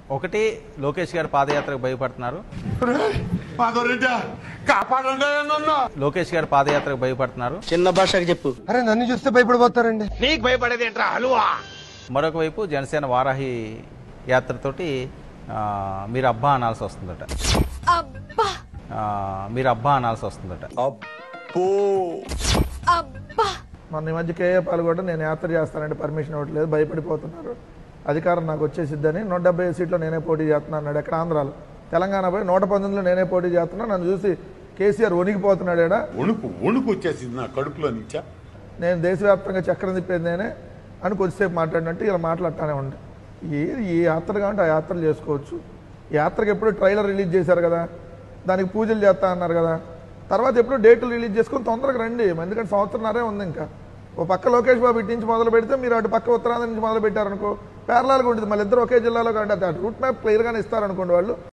ఒకటి లోకేష్ గారు పాదయాత్రకు భయపడుతున్నారు మాధవరెడ్డి కాపాడండి నన్ను లోకేష్ గారు పాదయాత్రకు భయపడుతున్నారు చిన్న భాషకు చెప్పు అరే నన్ను చూస్తే భయపడిపోతారండి నీకు భయపడేది ఏంట్రా హలువా మరొక వైపు జనసేన వారాహి యాత్రతోటి ఆ, మీరు అబ్బా అనాల్సి వస్తుందట అబ్బా ఆ, మీరు అబ్బా అనాల్సి వస్తుందట అబ్బా మొన్న ఈ మధ్య కేఏ పాలు కూడా నేను యాత్ర చేస్తానంటే పర్మిషన్ ఇవ్వట్లేదు భయపడిపోతున్నారు అధికారం నాకు వచ్చేసిద్దని నూట డెబ్బై ఐదు సీట్లో నేనే పోటీ చేస్తున్నాను అన్నాడు ఎక్కడ ఆంధ్రాలో తెలంగాణ పోయి నూట పంతొమ్మిదిలో నేనే పోటీ చేస్తున్నా నన్ను చూసి కేసీఆర్ వణికిపోతున్నాడు ఈడ. వణుకు వణుకు వచ్చేసింది నా కడుపులో నుంచా నేను దేశవ్యాప్తంగా చక్రం తిప్పేది నేనే అని కొద్దిసేపు మాట్లాడినట్టు ఇలా మాట్లాడతానే ఉండే ఏ ఏ యాత్ర కావాలంటే ఆ యాత్రలు చేసుకోవచ్చు ఈ యాత్రకి ఎప్పుడు ట్రైలర్ రిలీజ్ చేశారు కదా దానికి పూజలు చేస్తా అన్నారు కదా తర్వాత ఎప్పుడు డేట్లు రిలీజ్ చేసుకొని తొందరగా రండి ఎందుకంటే సంవత్సరంన్నరే ఉంది ఇంకా ఓ పక్క లోకేష్ బాబు ఇటు నుంచి మొదలు పెడితే మీరు అటు పక్క ఉత్తరాంధ్ర నుంచి మొదలు పెట్టారనుకో పేర్లాలుగా ఉంటుంది మళ్ళీ ఇద్దరు ఒకే జిల్లాలో కాబట్టి రూట్ మ్యాప్ క్లియర్గానే ఇస్తారనుకోండి వాళ్ళు